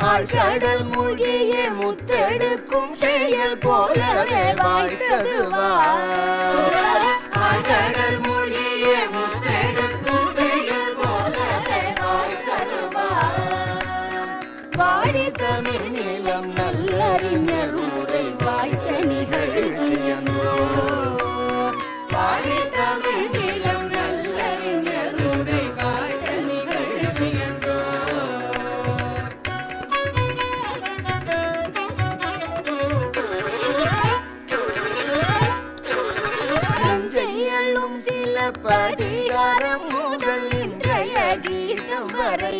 ஆழ்கடல் மூழ்கிய முத்தெடுக்கும் செயல் போலவே வாய்த்தது ஆழ்கடல் மூழ்கிய முத்தெடுக்கும் செயல் போலவே வாய்த்தது வாடி தமிழ் நிலம் நல்லறிஞர் உரை வாய்த்த நிகழ்ச்சியன்றோ வாடி தமிழ் நிலம் நல்லறிஞர் உரை வாய்த்த நிகழ்ச்சியன்றோ நஞ்சையள்ளும் சில பதிகாரம் முதல் இன்றைய கீதம் வரை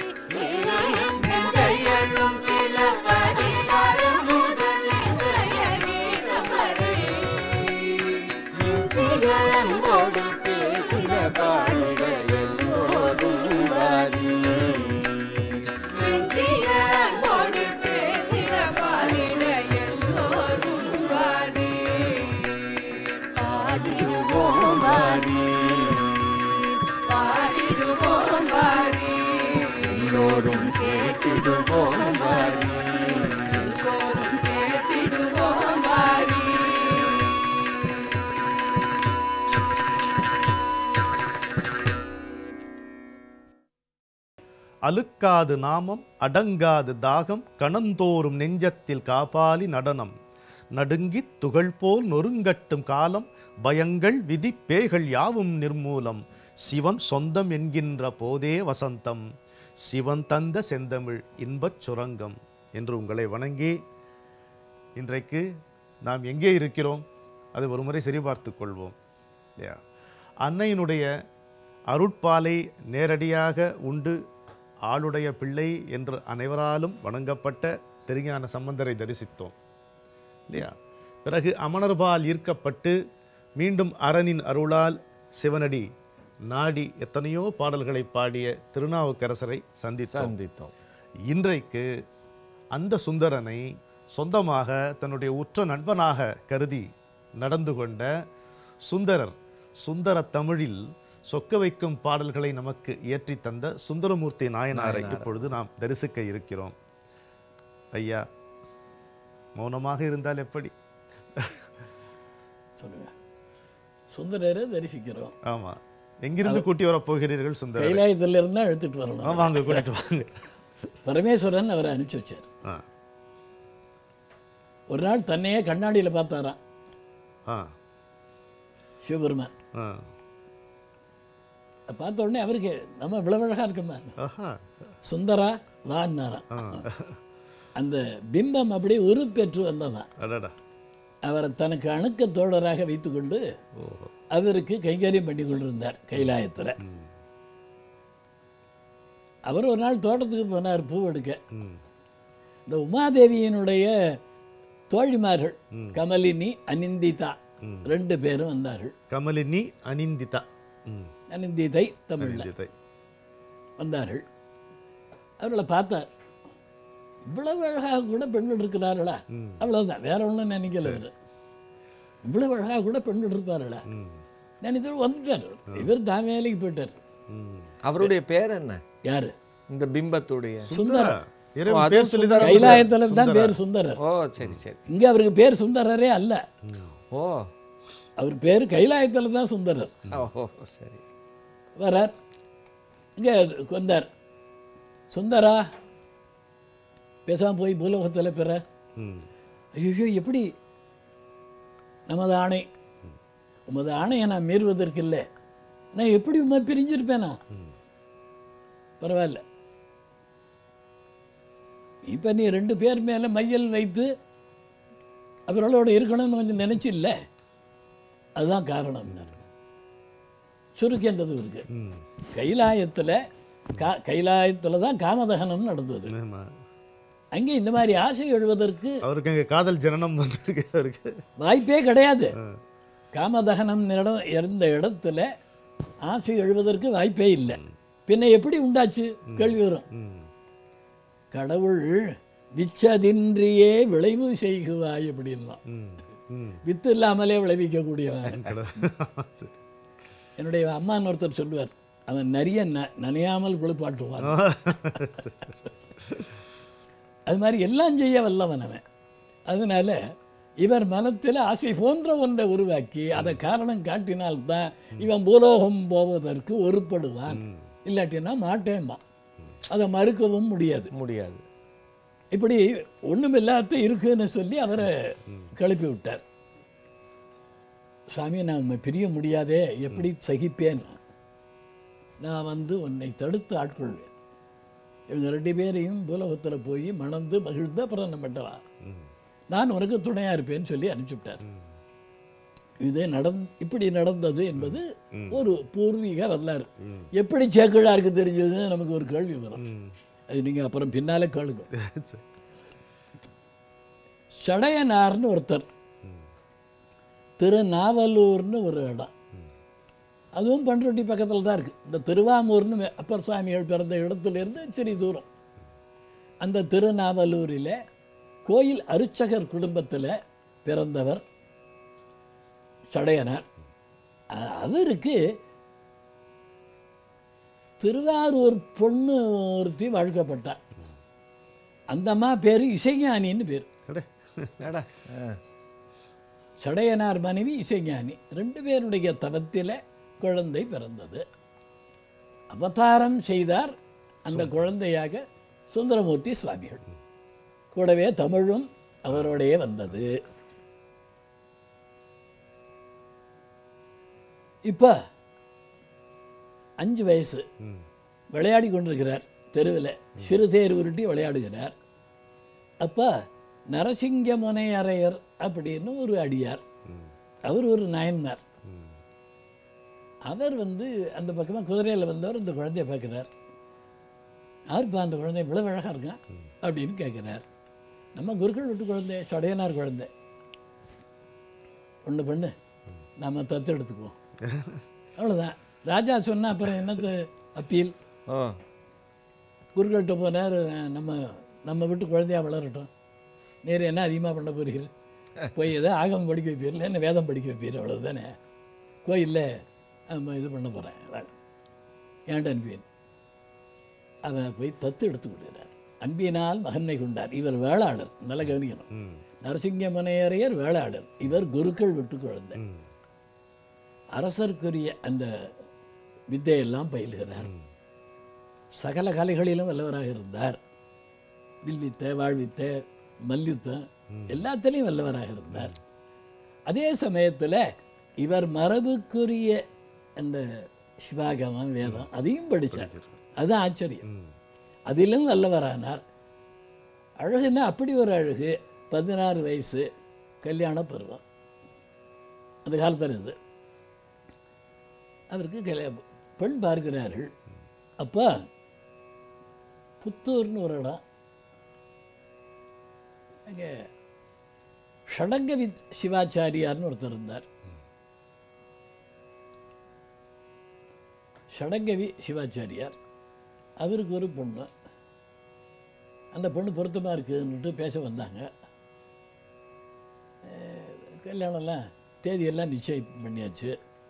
நஞ்சையள்ளும் சில பதிகாரம் முதல் இன்றைய கீதம் வரை நெஞ்சிய அன்போடு பேசின பாடிட எல்லோரும் வாரி நெஞ்சிய அன்போடு பேசின பாடிட எல்லோரும் வாரி பாடிடுவோம் வாரி பாடிடுவோம் வாரி எல்லோரும் கேட்டிடுவோம் வாரி எல்லோரும் கேட்டிடுவோம் வாரி அலுக்காது நாமம் அடங்காது தாகம் கணந்தோறும் நெஞ்சத்தில் காபாலி நடனம் நடுங்கித் துகள் போல் நொறுங்கட்டும் காலம் பயங்கள் விதி பேய்கள் யாவும் நிர்மூலம் சிவன் சொந்தம் என்கின்ற போதே வசந்தம் சிவன் தந்த செந்தமிழ் இன்பச் சுரங்கம் என்று உங்களை வணங்கி இன்றைக்கு நாம் எங்கே இருக்கிறோம் அதை ஒரு முறை சரிபார்த்துக் கொள்வோம் இல்லையா அன்னையினுடைய அருட்பாலை நேரடியாக உண்டு ஆளுடைய பிள்ளை என்று அனைவராலும் வணங்கப்பட்ட திருஞான சம்பந்தரை தரிசித்தோம் இல்லையா பிறகு அமணர்பால் ஈர்க்கப்பட்டு மீண்டும் அரணின் அருளால் சிவனடி நாடி எத்தனையோ பாடல்களை பாடிய திருநாவுக்கரசரை சந்தித்தோம் சந்தித்தோம் இன்றைக்கு அந்த சுந்தரனை சொந்தமாக தன்னுடைய உற்ற நண்பனாக கருதி நடந்து கொண்ட சுந்தரர் சுந்தர தமிழில் சொக்க வைக்கும் பாடல்களை நமக்கு இயற்றி தந்த சுந்தரமூர்த்தி நாயனாரை இப்பொழுது நாம் தரிசிக்க இருக்கிறோம் ஐயா மௌனமாக இருந்தால் எப்படி சொல்லுங்க சுந்தரரை தரிசிக்கிறோம் ஆமா எங்கிருந்து கூட்டி வரப் போகிறீர்கள் சுந்தரர் கைலாயத்துல இருந்தா எடுத்துட்டு வரணும் வாங்க கூட்டிட்டு வாங்க பரமேஸ்வரன் அவரை அனுப்பிச்சு வச்சார் ஆ ஒரு நாள் தன்னையே கண்ணாடியில பார்த்தாராம் ஆ சிவபெருமான் ஆ அதை பார்த்த உடனே அவருக்கு நம்ம இவ்வளவு அழகா இருக்குமா ஆஹா சுந்தரா வான்னாராம் ஆ அந்த பிம்பம் அப்படி உருப்பெற்று வந்ததான் அடடா அவரை தனக்கு அணுக்க தோழராக வைத்துக்கொண்டு ஓஹோ அவருக்கு கைங்கரியம் பண்ணி கொண்டிருந்தார் கைலாயத்துல ம் அவர் ஒரு நாள் தோட்டத்துக்கு போனார் பூ எடுக்க ம் இந்த உமாதேவியினுடைய தோழிமார்கள் ம். கமலினி அனிந்திதா ம். ரெண்டு பேரும் வந்தார்கள் கமலினி அனிந்திதா ம் அனிந்திதை தமிழ்ல அனிந்திதை வந்தார்கள் அவர்களை பார்த்தார் இவ்வளவு அழகாக கூட பெண்கள் இருக்கிறார்களா ம். அவ்வளவுதான் வேற ஒண்ணும் நினைக்கல அவரு இவ்வளவு அழகாக கூட பெண்கள் இருப்பார்களா ம் நினைத்து வந்துட்டார் இவர் தான் வேலைக்கு போயிட்டார் ம் அவருடைய பேர் என்ன யாரு இந்த பிம்பத்துடைய சுந்தரா ஓ, இறைவன் அதுவும் பேர் சொல்லி தான் கைலாயத்துல தான் பேர் சுந்தரர் ஓ சரி சரி இங்க அவருக்கு பேர் சுந்தரரே அல்ல ஓ அவர் பேர் கைலாயத்துல தான் சுந்தரர் ஓ சரி வரார் இங்க வந்தார் சுந்தரா பேசாம போய் பூலோகத்துல பெற ம் ஐயோ எப்படி நமது ஆணை உமது ஆணையை நான் மீறுவதற்கு இல்லை நான் எப்படி உண்மை பிரிஞ்சிருப்பேனா பரவாயில்ல இப்ப நீ ரெண்டு பேர் மேல மையல் வைத்து அவர்களோட இருக்கணும்னு கொஞ்சம் நினைச்சு இல்ல அதுதான் காரணம் சுருக்கின்றது இருக்கு ம் கைலாயத்துல கா கைலாயத்துல தான் காமதகனம் நடந்தது ஆமா. அங்கே இந்த மாதிரி ஆசை எழுவதற்கு அவருக்கு அங்க காதல் ஜனனம் வந்திருக்கு அவருக்கு வாய்ப்பே கிடையாது காமதகனம் இடம் இருந்த இடத்துல ஆசை எழுவதற்கு வாய்ப்பே இல்லை பின்ன எப்படி உண்டாச்சு கேள்வி வரும் ம் கடவுள் விச்சதின்றியே விளைவு செய்குவாய் அப்படின்லாம் ம் ம் வித்து இல்லாமலே விளைவிக்கக்கூடியவன் கடவுள். சரி. என்னுடைய அம்மான்னு ஒருத்தர் சொல்லுவார் அவன் நிறைய ந நனையாமல் குளிப்பாட்டுவான் அது மாதிரி எல்லாம் செய்ய வல்லவன் அவன் அதனால இவர் மனத்தில் ஆசை போன்ற ஒன்றை உருவாக்கி அதை காரணம் காட்டினால்தான் இவன் பூலோகம் போவதற்கு ஒருப்படுவான் இல்லாட்டினா மாட்டேன்பான் அதை மறுக்கவும் முடியாது முடியாது இப்படி ஒண்ணுமில்லாத இருக்குன்னு சொல்லி அவரை கிளப்பி விட்டார் சாமி நான் உம்மை பிரிய முடியாதே எப்படி சகிப்பேன் நான் வந்து உன்னை தடுத்து ஆட்கொள்வேன் இவங்க ரெண்டு பேரையும் பூலோகத்தில் போய் மணந்து மகிழ்ந்து அப்புறம் நம்ம பண்ணலாம் நான் உனக்கு துணையா இருப்பேன்னு சொல்லி அனுப்பிச்சுட்டார் இது நடந் இப்படி நடந்தது என்பது ஒரு பூர்வீக வரலாறு எப்படி சேக்கிழாருக்கு தெரிஞ்சதுன்னு நமக்கு ஒரு கேள்வி வரும் அது நீங்க அப்புறம் பின்னாலே கேளுங்க சரி. சடையனார்னு ஒருத்தர் திருநாவலூர்னு ஒரு இடம் அதுவும் பண்ருட்டி பக்கத்தில் தான் இருக்குது இந்த திருவாமூர்னு மே- அப்பர் சுவாமிகள் பிறந்த இடத்துலேருந்து சரி தூரம் அந்த திருநாவலூரில் கோயில் அருச்சகர் குடும்பத்தில் பிறந்தவர் சடையனார் அ- அவருக்கு திருவாரூர் பொண்ணு ஒருத்தி வாழ்க்கப்பட்டார் அந்த அம்மா பேர் இசைஞானின்னு பேர் அடே ஏடா ஆ. சடையனார் மனைவி இசைஞானி ரெண்டு பேருடைய தவத்தில் குழந்தை பிறந்தது அவதாரம் செய்தார் அந்த குழந்தையாக சுந்தரமூர்த்தி சுவாமிகள் கூடவே தமிழும் அவரோடையே வந்தது இப்போ அஞ்சு வயசு ம் விளையாடி கொண்டிருக்கிறார் தெருவில் சிறுதேர் உருட்டி விளையாடுகிறார் அப்போ நரசிங்க முனையரையர் அப்படின்னு ஒரு அடியார் ம் அவர் ஒரு நாயன்மார் ம் அவர் வந்து அந்த பக்கமாக குதிரையில் வந்தவர் இந்த குழந்தைய பார்க்குறார் யாருப்பா அந்த குழந்தை இவ்வளவு அழகா இருக்கான் அப்படின்னு கேட்குறார் நம்ம குருக்கள் விட்டு குழந்தை சடையனார் குழந்தை ஒன்று பண்ணு நம்ம தத்து எடுத்துக்குவோம் அவ்வளோதான் ராஜா சொன்னா அப்புறம் என்னது அப்பீல் ஓ குருக்கள்கிட்ட போனார் நம்ம நம்ம விட்டு குழந்தையா வளரட்டும் நேரு என்ன அதிகமாக பண்ண போறீர்கள் போய் ஏதோ ஆகமம் படிக்க வைப்பீர்கள் என்ன வேதம் படிக்க வைப்பீர் அவ்வளவுதானே கோயிலில் நம்ம இது பண்ண போகிறேன் ஏன்ட்டு அனுப்பியன் அவன் போய் தத்து எடுத்து கொடுக்கிறார் அன்பினால் மகன்மை கொண்டார் இவர் வேளாளர் நல்ல கவனிக்கணும் ம் நரசிங்க மனையரையர் வேளாளர் இவர் குருக்கள் விட்டு குழந்தை ம் அரசருக்குரிய அந்த வித்தையெல்லாம் பயிலுகிறார் சகல கலைகளிலும் வல்லவராக இருந்தார் வில்வித்தை வாழ்வித்தை மல்யுத்தம் எல்லாத்துலேயும் வல்லவராக இருந்தார் அதே சமயத்தில் இவர் மரபுக்குரிய அந்த சிவாகமம் வேதம் அதையும் படித்தார் அதுதான் ஆச்சரியம் ம் அதிலும் நல்லவரானார் அழகுன்னா அப்படி ஒரு அழகு பதினாறு வயசு கல்யாண பருவம் அந்த காலத்தில் இது அவருக்கு கல்யா பெண் பார்க்கிறார்கள் அப்போ புத்தூர்னு ஒரு இடம் அங்கே ஷடங்கவித் சிவாச்சாரியார்னு ஒருத்தர் இருந்தார் ஷடங்கவி சிவாச்சாரியார் அவருக்கு ஒரு பொண்ணு அந்த பொண்ணு பொருத்தமாக இருக்குதுன்னுட்டு பேச வந்தாங்க அஹ் கல்யாணம்லாம் தேதியெல்லாம் நிச்சயம் பண்ணியாச்சு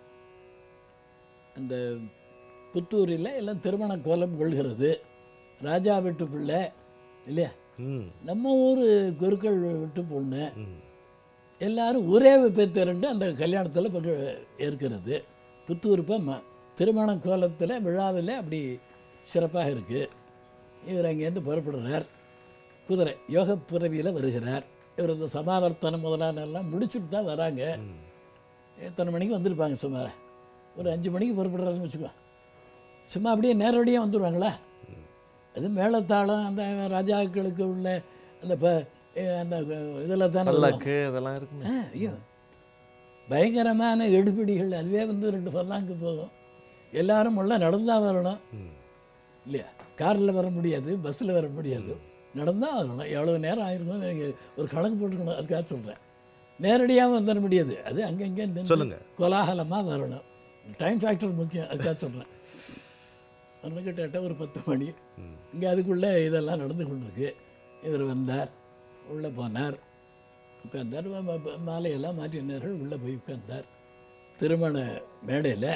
அந்த புத்தூரில் எல்லாம் திருமண கோலம் கொள்கிறது ராஜா வீட்டு பிள்ளை இல்லையா ம் நம்ம ஊர் குருக்கள் விட்டு பொண்ணு ம் எல்லாரும் ஒரே பேர் திரண்டு அந்த கல்யாணத்தில் பங்கு ஏற்கிறது புத்தூர் இப்போ ம திருமண கோலத்தில் விழாவில் அப்படி சிறப்பாக இருக்குது இவர் அங்கேருந்து புறப்படுறார் குதிரை யோக புறவியில் வருகிறார் இவர் இந்த சமாவர்த்தனம் முதலான எல்லாம் முடிச்சுட்டு தான் வராங்க எத்தனை மணிக்கு வந்திருப்பாங்க சுமார் ஒரு அஞ்சு மணிக்கு புறப்படுறாருன்னு வச்சுக்கோ சும்மா அப்படியே நேரடியாக வந்துடுவாங்களா அது மேளத்தாளம் அந்த ராஜாக்களுக்கு உள்ள அந்த ப அந்த இதில் தானே வருவாங்க. பல்லக்கு இதெல்லாம் இருக்குமே ஆ, ஐயோ பயங்கரமான எடுபிடிகள் அதுவே வந்து ரெண்டு ஃபர்லாங்கு போகும் எல்லாரும் உள்ள நடந்தா வரணும் இல்லையா காரில் வர முடியாது பஸ்ஸில் வர முடியாது நடந்தா வரணும் எவ்வளோ நேரம் ஆயிருக்கும் நீங்கள் ஒரு கணக்கு போட்டுக்கணும் அதுக்காக சொல்கிறேன் நேரடியாக வந்துட முடியாது அது அங்கங்கே நின்னு சொல்லுங்க. கோலாகலமாக வரணும் டைம் ஃபேக்டர் முக்கியம் அதுக்காக சொல்கிறேன் ஒன்று கிட்டத்தட்ட ஒரு பத்து மணி இங்கே அதுக்குள்ளே இதெல்லாம் நடந்து கொண்டிருக்கு இவர் வந்தார் உள்ளே போனார் உட்கார்ந்தார் ம- ம- மாலையெல்லாம் மாற்றினார்கள் உள்ளே போய் உட்கார்ந்தார் திருமண மேடையில்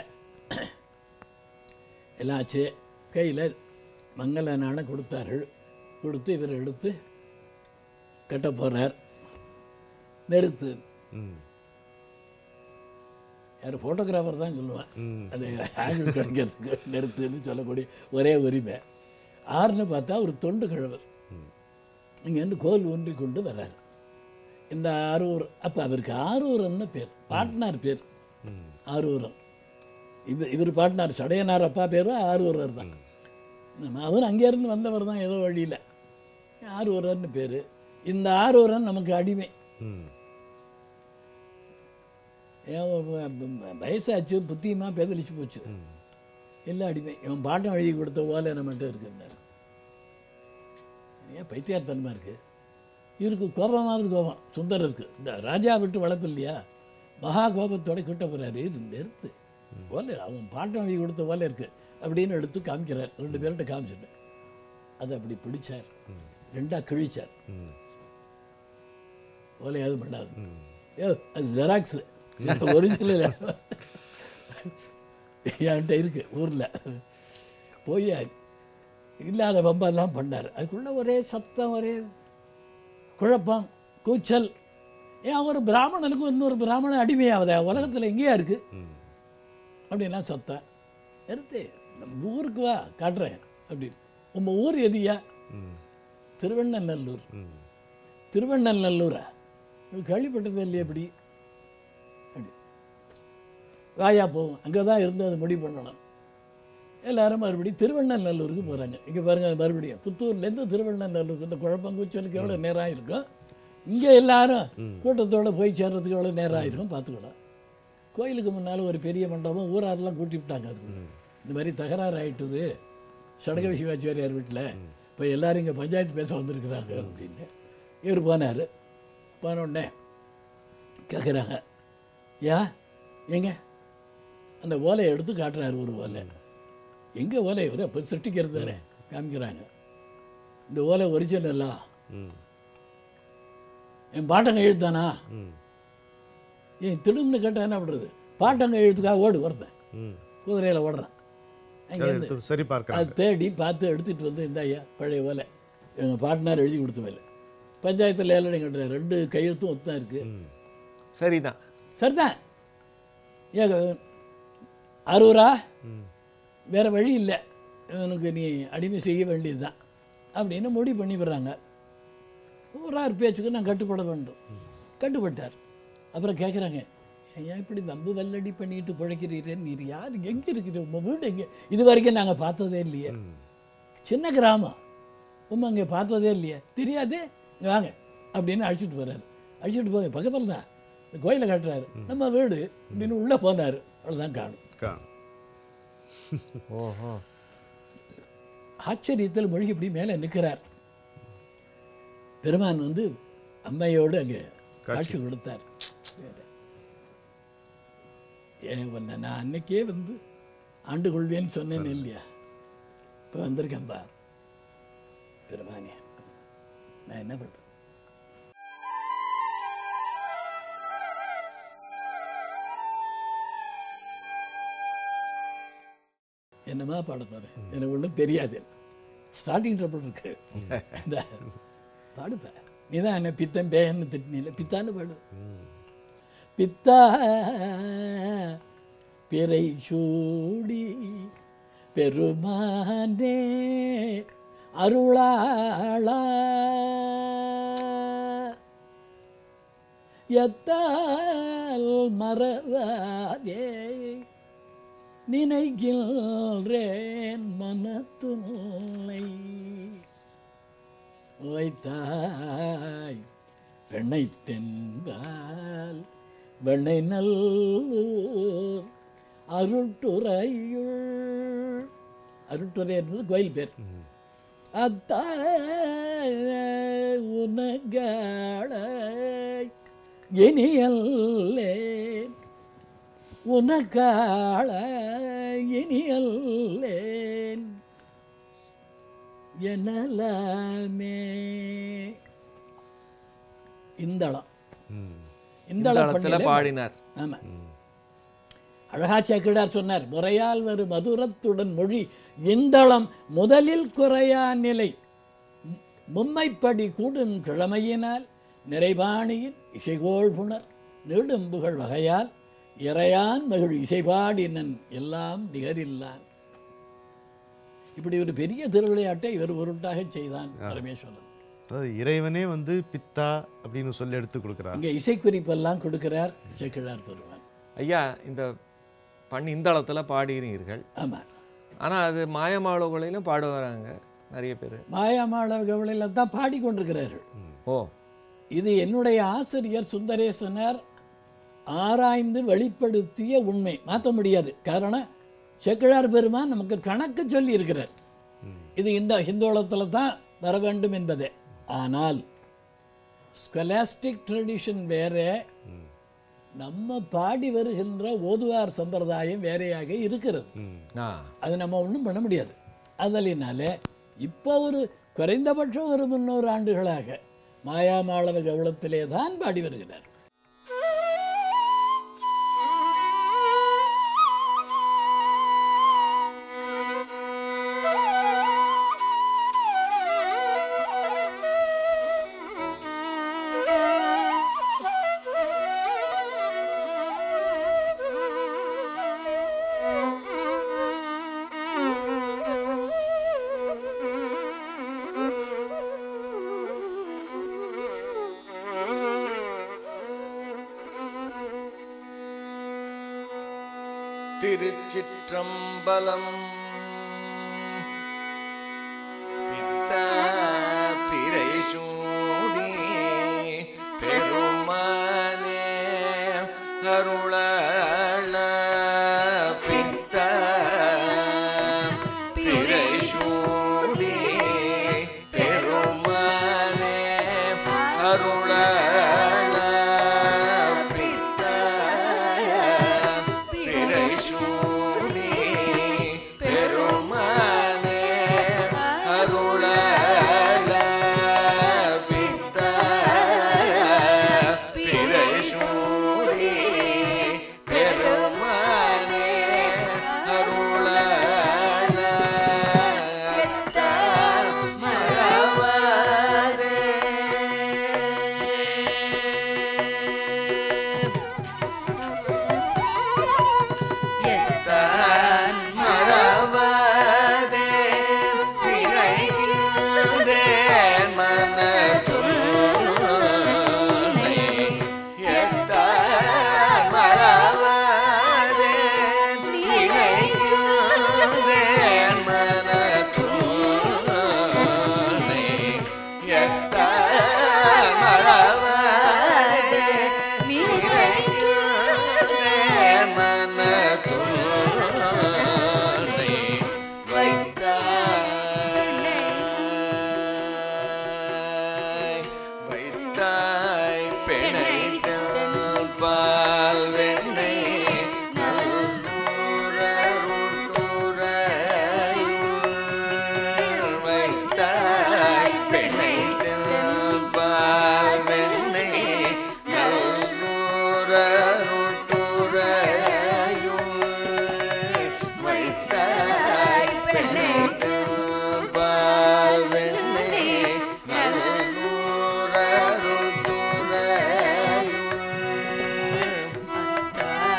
எல்லாம் ஆச்சு கையில் மங்கள நாணம் கொடுத்தார்கள் கொடுத்து இவர் எடுத்து கட்ட போகிறார் நிறுத்து ம் யார் ஃபோட்டோகிராஃபர் தான் சொல்லுவேன் ம் அது ஆங்கிள் கிடைக்கிறதுக்கு நிறுத்துன்னு சொல்லக்கூடிய ஒரே உரிமை ஆறுன்னு பார்த்தா ஒரு தொண்டு கிழவர் இங்கேருந்து கோல் ஊன்றி கொண்டு வர்றாரு இந்த ஆரூர் அப்போ அவருக்கு ஆரூரன்னு பேர் பாட்னார் பேர் ம் ஆரூரன் இவர் இவர் பாட்னார் சடையனார் அப்பா பேரும் ஆரூரர் தான் நம்ம அவர் அங்கேருந்து வந்தவர் தான் ஏதோ வழியில் ஆரூரர்னு பேர் இந்த ஆரூரன் நமக்கு அடிமை ம் ஏன் வ- வ- வயசாச்சு புத்தியமாக பேதலிச்சு போச்சு எல்லாம் அடிமை இவன் பாட்டம் எழுதி கொடுத்த ஓலை நம்மகிட்ட இருக்குன்னாரு ஏன் பைத்தியார்த்தனமாக இருக்கு இவருக்கு கோபமாவது கோபம் சுந்தரருக்கு இந்த ராஜா விட்டு வளர்ப்பு இல்லையா மகா கோபத்தோட கிட்ட போகிறாரு இது நிறுத்து ஓலை அவன் பாட்டம் எழுதி கொடுத்த ஓலை இருக்கு அப்படின்னு எடுத்து காமிக்கிறார் ரெண்டு பேர்கிட்ட காமிச்சிட்டேன் அதை அப்படி பிடிச்சார் ரெண்டா கிழிச்சார் ம் ஓலையாவது பண்ணாது ம் ஏ அது ஜெராக்ஸு ஒரிஜினல் என்கிட்ட இருக்கு ஊரில் போய் இல்லாத பம்பெல்லாம் பண்ணார் அதுக்குள்ள ஒரே சத்தம் ஒரே குழப்பம் கூச்சல் ஏன் ஒரு பிராமணனுக்கும் இன்னொரு பிராமணன் அடிமையாவதா உலகத்தில் எங்கேயா இருக்கு ம் அப்படின்லாம் சத்தம் எடுத்து நம்ம ஊருக்கு வா காட்டுறேன் அப்படின்னு உங்கள் ஊர் எதியா ம் திருவண்ணநல்லூர் ம் திருவண்ணநல்லூரா இது கேள்விப்பட்டதே இல்லையே எப்படி அப்படி வாயா போவோம் அங்கே தான் இருந்து அது முடிவு பண்ணணும் எல்லாரும் மறுபடியும் திருவண்ணநல்லூருக்கு போகிறாங்க இங்கே பாருங்க மறுபடியும் புத்தூர்லேருந்து திருவண்ணநல்லூருக்கு இந்த குழப்பம் கூச்சலுக்கு எவ்வளோ நேரம் ஆயிருக்கும் இங்கே எல்லாரும் கூட்டத்தோட போய் சேர்றதுக்கு எவ்வளோ நேரம் ஆயிருக்கும் பார்த்துக்கலாம் கோயிலுக்கு முன்னால் ஒரு பெரிய மண்டபம் ஊராரெல்லாம் கூட்டி விட்டாங்க அதுக்கு இந்த மாதிரி தகராறு ஆயிட்டுது சடக சிவாச்சாரியார் வீட்டில் இப்போ எல்லாரும் இங்கே பஞ்சாயத்து பேச வந்திருக்கிறாங்க அப்படின்னு இவர் போனார் போன உடனே கேட்குறாங்க யா எங்க அந்த ஓலையை எடுத்து காட்டுறாரு ஒரு ஓலை எங்கே ஓலை இவர் அப்போ சிருஷ்டிக்கிறது தானே காமிக்கிறாங்க இந்த ஓலை ஒரிஜினலா ம் என் பாட்டங்க எழுத்தானா ம் ஏன் திடும்னு கேட்டால் என்ன பண்ணுறது பாட்டங்க எழுத்துக்காக ஓடு வருதேன் ம் குதிரையில் ஓடுறான் அதை அங்கே எடுத்து சரி பார்க்குறாங்க அது தேடி பார்த்து எடுத்துகிட்டு வந்து இந்த ஐயா பழைய ஓலை எங்கள் பாட்னார் எழுதி கொடுத்த வேலை பஞ்சாயத்தில் ஏழனை கட்டுறேன் ரெண்டு கையெழுத்தும் ஒத்து தான் இருக்குது ம் சரிதான் சரிதான் ஏக அறுவரா ம் வேற வழி இல்லை இவனுக்கு நீ அடிமை செய்ய வேண்டியது தான் அப்படின்னு முடிவு பண்ணி விடுறாங்க ஒரு பேச்சுக்கு நான் கட்டுப்பட வேண்டும் கட்டுப்பட்டார் அப்புறம் கேட்குறாங்க ஏன் இப்படி வம்பு வல்லடி பண்ணிட்டு பிழைக்கிறீரே நீர் யார் எங்கே இருக்குது உங்கள் வீடு எங்கே இது வரைக்கும் நாங்கள் பார்த்ததே இல்லையே ம் சின்ன கிராமம் உம்மை அங்கே பார்த்ததே இல்லையே தெரியாதே இங்க வாங்க அப்படின்னு அழைச்சிட்டு போறாரு அழைச்சிட்டு போய் பக்கத்தில் தான் இந்த கோயிலை காட்டுறாரு நம்ம வீடு அப்படின்னு உள்ளே போனார் அவ்வளோதான் காணும் காணும் ஓஹோ ஆச்சரியத்தில் மொழி இப்படி மேலே நிற்கிறார் பெருமான் வந்து அம்மையோடு அங்கே காட்சி கொடுத்தார் ஏன் உன்னை நான் அன்னைக்கே வந்து ஆண்டு கொள்வேன்னு சொன்னேன் இல்லையா இப்போ வந்திருக்கேன் பா பெருமானே நான் என்ன பண்ணுறேன் என்னமா பாட போறேன் எனக்கு ஒன்றும் தெரியாது ஸ்டார்டிங் ட்ரபிள் இருக்கு இந்த பாடுப்ப நீ தான் என்ன பித்தன் பேன்னு திட்டினில பித்தான்னு பாடு பித்தா பிறை சூடி பெருமானே அருளாளா எத்தால் மறவாதே நினைக்கின்றேன் மனத்துணை வைத்தாய் பெண்ணை தென்பால் வெண்ணை நல்லூர் அருட்டுறையுள் அருட்டுறை என்பது கோயில் பேர் அத்தா உனகாள இனியல்லேன் உனக்காள இனியல்லேன் எனலாமே இந்தளம் ம் இந்தள தளத்தில் பண்ணிலே பாடினார் ஆமா அழகா சேக்கிடார் சொன்னார் முறையால் வரும் மதுரத்துடன் மொழி இந்தளம் முதலில் குறையா நிலை மும்மைப்படி கூடும் கிழமையினால் நிறைவாணியின் இசைகோள் புணர் நெடும்புகள் வகையால் இறையான் மகிழ் இசைபாடினன் எல்லாம் நிகரில்லான் இப்படி ஒரு பெரிய திருவிளையாட்டை இவர் உருட்டாக செய்தான் பரமேஸ்வரன் அதாவது இறைவனே வந்து பித்தா அப்படின்னு சொல்லி எடுத்து கொடுக்குறார் இங்கே இசைக்குறிப்பெல்லாம் கொடுக்கிறார் இசைக்கிழார் பெருமான் ஐயா இந்த பண்ணி இந்த அளத்துல பாடுகிறீர்கள் ஆமாம் ஆனால் அது மாயமாளவுகளிலும் பாடுவாங்க நிறைய பேர் மாயாமாள கவலையில் தான் பாடிக்கொண்டிருக்கிறார்கள் ஓ இது என்னுடைய ஆசிரியர் சுந்தரேசனர் ஆராய்ந்து வெளிப்படுத்திய உண்மை மாற்ற முடியாது காரணம் செக்கிழார் பெருமான் நமக்கு கணக்கு சொல்லி இருக்கிறார் இது இந்த ஹிந்தோளத்தில் தான் வர வேண்டும் என்பதே ஆனால் ஸ்கொலாஸ்டிக் ட்ரெடிஷன் வேற நம்ம பாடி வருகின்ற ஓதுவார் சம்பிரதாயம் வேறையாக இருக்கிறது ஆ அது நம்ம ஒன்றும் பண்ண முடியாது அதலினால இப்போ ஒரு குறைந்தபட்சம் ஒரு முன்னூறு ஆண்டுகளாக மாயாமாளவ கவளத்திலே தான் பாடி வருகிறார் திருச்சிற்றம்பலம் பித்த பிறைசூடி பெருமானே அருள பித்த பிறைசூடி பெருமானே அருள பித்த பிறைசூடி பெருமானே அருள பித்த பிறைசூடி பெருமானே அருள தான் மறவாதே பிழைகின்றேன் மனதுன்னை. எத்தான் மறவாதே பிழைகின்றேன் மனதுன்னை. எத்தான் மறவாதே பிழைகின்றேன் மனதுன்னை. வைத்தாய் வைத்தாய் பிணைத்தல் பால் வெண்ணை நல்லூரருட்டுரையுள் வைத்தாய் பிணைத்தல் பால் வெண்ணை நல்லூரருட்டுரையுள் வைத்தாய் பிணைத்தல் பால் வெண்ணை நல்லூரருட்டுரையுள்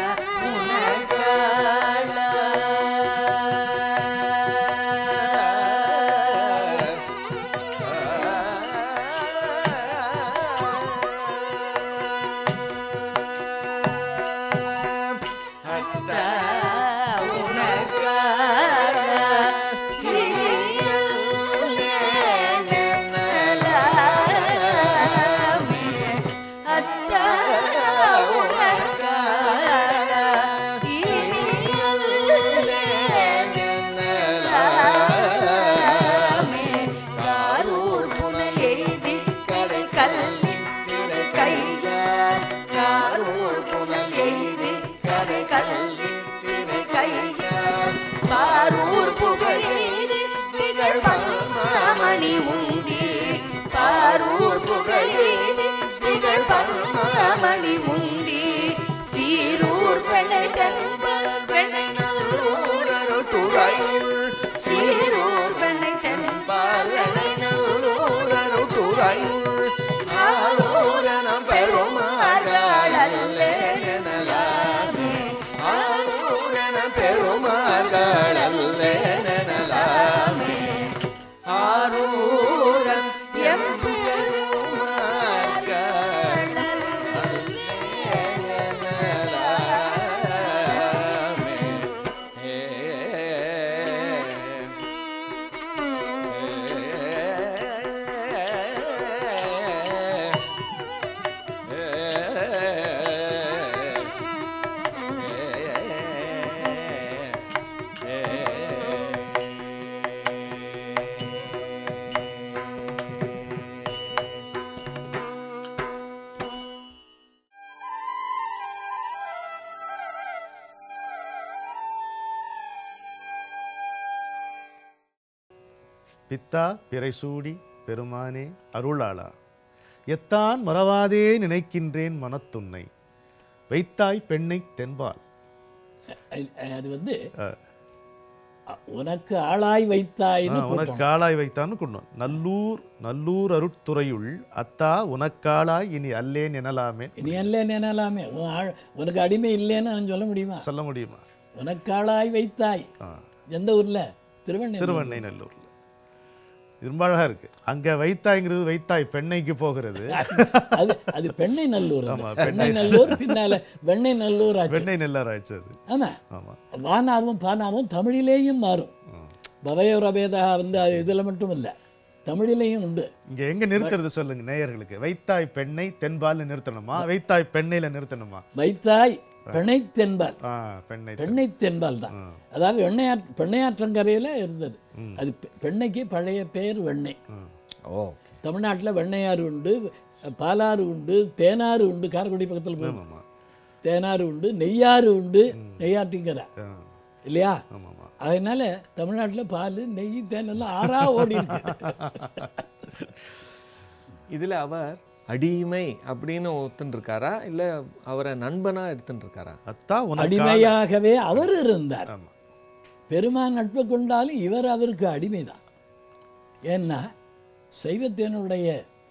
காரூர் புனல் எய்தி கரை கல்லி திரை கையார் காரூர் புனல் எய்தி கரை கல்லி திரை கையார் பாரூர் புகழ் எய்தி திகழ் பல்மாமணி உந்தி பாரூர் புகழ் எய்தி திகழ் பல்மாமணி உந்தி சீரூர் பெண்ணை தென்பல் பெண்ணை நல்லூரரு துறையுள் சீரூர் பெண்ணை தென்பால் பெண்ணை நல்லூர் பித்தா பிறைசூடி பெருமானே அருளாளா எத்தான் மறவாதே நினைக்கின்றேன் மனத்துன்னை வைத்தாய் பெண்ணை தென்பால் அது- அது வந்து ஆ. அ- உனக்கு ஆளாய் வைத்தாய்னு ஆ, உனக்கு ஆளாய் வைத்தான்னு கொண்டு வா. நல்லூர் நல்லூர் அருட்துறையுள் அத்தா உனக்காளாய் இனி அல்லேன் எனலாமே இனி அல்ல நினைலாமே உன் ஆள்- உனக்கு அடிமை இல்லைன்னு நான் சொல்ல முடியுமா சொல்ல முடியுமா உனக்கு ஆளாய் வைத்தாய் ஆ. எந்த ஊர்ல திருவண்ணை திருவண்ணை நல்லூர்ல இது ரொம்ப அழகா இருக்கு அங்க வைத்தாய்ங்கிறது வைத்தாய் பெண்ணைக்கு போகிறது அது அது பெண்ணை நல்லூர் அது. ஆமா, பெண்ணை நல்லூர் பின்னால வெண்ணை நல்லூர் ஆச்சு பெண்ணை நெல்லார் ஆயிடுச்சது ஆமா ஆமா வானாவும் பானாவும் தமிழிலேயும் மாறும் பவயோரபேதா வந்து அது இதுல மட்டும் இல்ல தமிழிலேயும் உண்டு இங்க எங்க நிறுத்துறது சொல்லுங்க நேயர்களுக்கு வைத்தாய் பெண்ணை தென்பால்னு நிறுத்தணுமா வைத்தாய் பெண்ணையில நிறுத்தணுமா வைத்தாய் பெண்ணை தென்பால் ஆ பெண்ணை தென்- பெண்ணை தென்பால் தான் ம். அதாவது வெண்ணையா பெண்ணையாற்றங்கரையில இருந்தது அது பெ- பெண்ணைக்கு பழைய பெயர் வெண்ணெய் ம். ஓ தமிழ்நாட்டில் வெண்ணையாறு உண்டு பாலாறு உண்டு தேனாறு உண்டு காரைக்குடி பக்கத்தில் போய் ஆமாமா தேனாறு உண்டு நெய்யாறு உண்டு நெய்யாற்றிங்கரை ஆ, இல்லையா ஆமாமா அதனால தமிழ்நாட்டில் பால் நெய் தேன் எல்லாம் ஆறா ஓடி இருக்கு இதுல அவர் அடிமை அப்படின்னு ஒத்துன்னு இருக்காரா இல்ல அவரை நண்பனா எடுத்துட்டு இருக்காரா அத்தா உனக்கு அடிமையாகவே அவர் இருந்தார் ஆமா பெருமான் நட்பு கொண்டாலும் இவர் அவருக்கு அடிமைதான் ஏன்னா சைவத்தினுடைய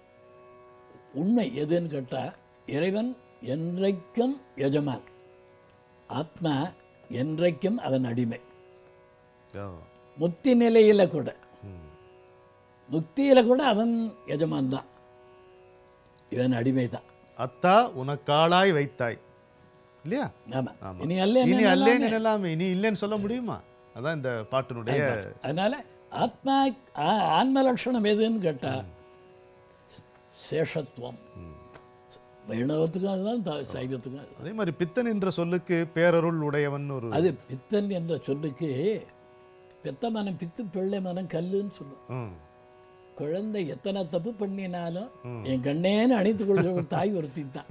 உண்மை எதுன்னு கேட்டா இறைவன் என்றைக்கும் எஜமான் ஆத்மா என்றைக்கும் அவன் அடிமை ஆ, முக்தி நிலையில கூட ம். முக்தியில கூட அவன் எஜமான் தான் இவன் அடிமை தான் அத்தா உனக்காளாய் வைத்தாய் இல்லையா ஆமா ஆமா. இனி அல்ல இனி என்ன அல்லேன்னு எல்லாமே இனி இல்லைன்னு சொல்ல முடியுமா அதான் இந்த பாட்டினுடைய அதனால ஆத்மா ஆ- ஆன்ம லட்சணம் எதுன்னு கேட்டா சேஷத்துவம் வைணவத்துக்கும் அதுதான் த- சைவத்துக்கும் அதுதான். அதே மாதிரி பித்தன் என்ற சொல்லுக்கு பேரருள் உடையவன் ஒரு அது பித்தன் என்ற சொல்லுக்கு பெத்த மனம் பித்து பிள்ளை மனம் கல்லுன்னு சொல்லுவோம் ம், குழந்தை எத்தனை தப்பு பண்ணினாலும் என் கண்ணேன்னு அணைத்து கொள்கிற ஒரு தாய் ஒருத்தி தான்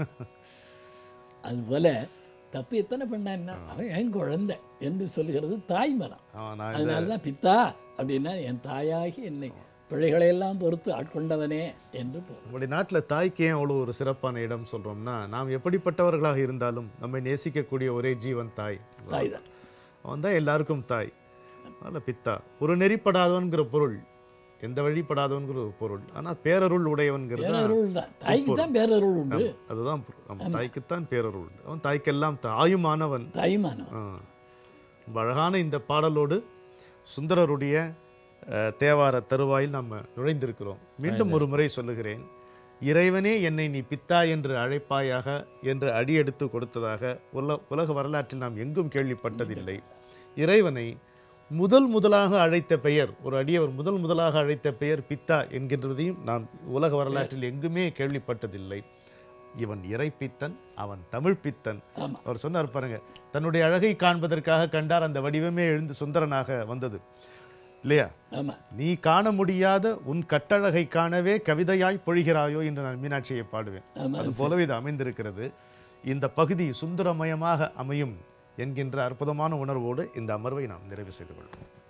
அதுபோல தப்பு எத்தனை பண்ணான்னா அவன் என் குழந்தை என்று சொல்லுகிறது தாய் மனம் ஆமா, நான் அதனால தான் பித்தா அப்படின்னா என் தாயாகி என்னை பிழைகளையெல்லாம் பொறுத்து ஆட்கொண்டவனே என்று பொருள். நம்முடைய நாட்டில் தாய்க்கு ஏன் அவ்வளோ ஒரு சிறப்பான இடம் சொல்றோம்னா நாம் எப்படிப்பட்டவர்களாக இருந்தாலும் நம்மை நேசிக்கக்கூடிய ஒரே ஜீவன் தாய் தாய் தான் அவன் தான் எல்லாருக்கும் தாய் அதனால பித்தா ஒரு நெறிப்படாதவன்கிற பொருள் எந்த வழிப்படாதவன்கிற ஒரு பொருள் ஆனா பேரருள் உடையவன்கிறது தான் பேரருள் தான் தாய்க்கு தான் பேரருள் உண்டு அதுதான் பொருள். ஆமா, தாய்க்குத்தான் பேரருள் உண்டு. அவன் தாய்க்கெல்லாம் தாயுமானவன் தாய்மானம் ஆ. ரொம்ப அழகான இந்த பாடலோடு சுந்தரருடைய அஹ், தேவார தருவாயில் நாம் நுழைந்திருக்கிறோம் மீண்டும் ஒரு முறை சொல்லுகிறேன் இறைவனே என்னை நீ பித்தா என்று அழைப்பாயாக என்று அடியெடுத்து கொடுத்ததாக உல உலக வரலாற்றில் நாம் எங்கும் கேள்விப்பட்டதில்லை இறைவனை முதல் முதலாக அழைத்த பெயர் ஒரு அடியவர் முதல் முதலாக அழைத்த பெயர் பித்தா என்கின்றதையும் நாம் உலக வரலாற்றில் எங்குமே கேள்விப்பட்டதில்லை இவன் இறைப்பித்தன் அவன் தமிழ் பித்தன் ஆமா. அவர் சொன்னார் பாருங்க தன்னுடைய அழகை காண்பதற்காக கண்டார் அந்த வடிவமே எழுந்து சுந்தரனாக வந்தது இல்லையா ஆமா நீ காண முடியாத உன் கட்டழகை காணவே கவிதையாய் பொழிகிறாயோ என்று நான் மீனாட்சியை பாடுவேன் ஆமா, அது போலவே இது அமைந்திருக்கிறது இந்த பகுதி சுந்தரமயமாக அமையும் என்கின்ற அற்புதமான உணர்வோடு இந்த அமர்வை நாம் நிறைவு செய்து கொள்வோம்